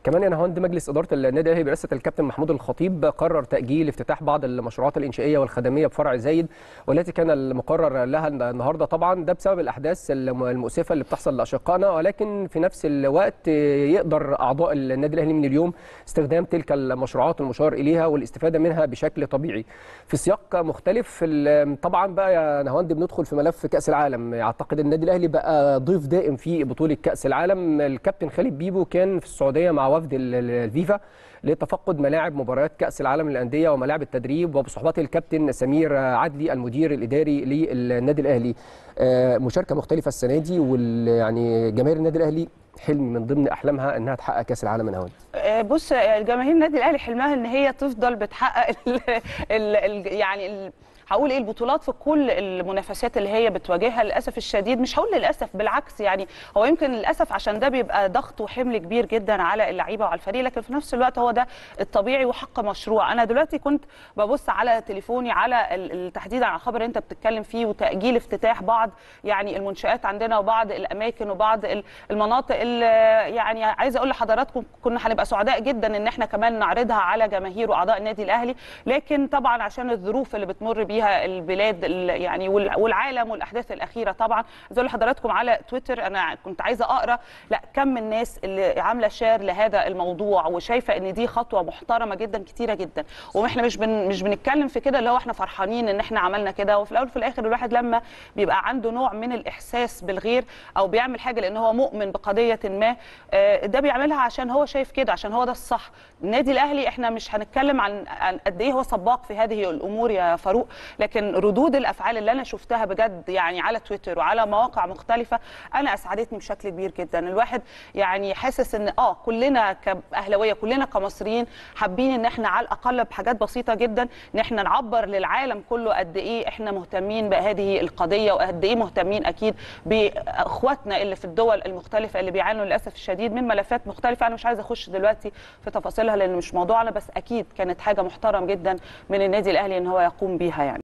كمان يا نهاوند مجلس اداره النادي الاهلي برئاسه الكابتن محمود الخطيب قرر تاجيل افتتاح بعض المشروعات الانشائيه والخدميه بفرع زايد والتي كان المقرر لها النهارده طبعا ده بسبب الاحداث المؤسفه اللي بتحصل لاشقائنا ولكن في نفس الوقت يقدر اعضاء النادي الاهلي من اليوم استخدام تلك المشروعات المشار اليها والاستفاده منها بشكل طبيعي في سياق مختلف طبعا بقى يا نهاوند بندخل في ملف كاس العالم اعتقد النادي الاهلي بقى ضيف دائم في بطوله كاس العالم الكابتن خالد بيبو كان في السعوديه مع وفد الفيفا لتفقد ملاعب مباريات كاس العالم للانديه وملاعب التدريب وبصحبته الكابتن سمير عدلي المدير الاداري للنادي الاهلي مشاركه مختلفه السنه دي ويعني جماهير النادي الاهلي حلم من ضمن احلامها انها تحقق كاس العالم من هون بص جماهير النادي الاهلي حلمها ان هي تفضل بتحقق ال ال ال يعني ال هقول ايه البطولات في كل المنافسات اللي هي بتواجهها للاسف الشديد مش هقول للاسف بالعكس يعني هو يمكن للاسف عشان ده بيبقى ضغط وحمل كبير جدا على اللعيبه وعلى الفريق لكن في نفس الوقت هو ده الطبيعي وحق مشروع انا دلوقتي كنت ببص على تليفوني على تحديدا على الخبر اللي انت بتتكلم فيه وتاجيل افتتاح بعض يعني المنشات عندنا وبعض الاماكن وبعض المناطق اللي يعني عايزه اقول لحضراتكم كنا هنبقى سعداء جدا ان احنا كمان نعرضها على جماهير واعضاء النادي الاهلي لكن طبعا عشان الظروف اللي بتمر بيها بيها البلاد يعني والعالم والاحداث الاخيره طبعا عايز اقول لحضراتكم على تويتر انا كنت عايزه اقرا لا كم الناس اللي عامله شير لهذا الموضوع وشايفه ان دي خطوه محترمه جدا كتيره جدا واحنا مش بن مش بنتكلم في كده اللي هو احنا فرحانين ان احنا عملنا كده وفي الاول وفي الاخر الواحد لما بيبقى عنده نوع من الاحساس بالغير او بيعمل حاجه لان هو مؤمن بقضيه ما ده بيعملها عشان هو شايف كده عشان هو ده الصح النادي الاهلي احنا مش هنتكلم عن قد ايه هو سباق في هذه الامور يا فاروق لكن ردود الافعال اللي انا شفتها بجد يعني على تويتر وعلى مواقع مختلفه انا اسعدتني بشكل كبير جدا الواحد يعني حاسس ان اه كلنا كاهلاويه كلنا كمصريين حابين ان احنا على الاقل بحاجات بسيطه جدا ان احنا نعبر للعالم كله قد ايه احنا مهتمين بهذه القضيه وقد ايه مهتمين اكيد باخواتنا اللي في الدول المختلفه اللي بيعانوا للاسف الشديد من ملفات مختلفه انا مش عايزه اخش دلوقتي في تفاصيلها لان مش موضوعنا بس اكيد كانت حاجه محترم جدا من النادي الاهلي ان هو يقوم بيها يعني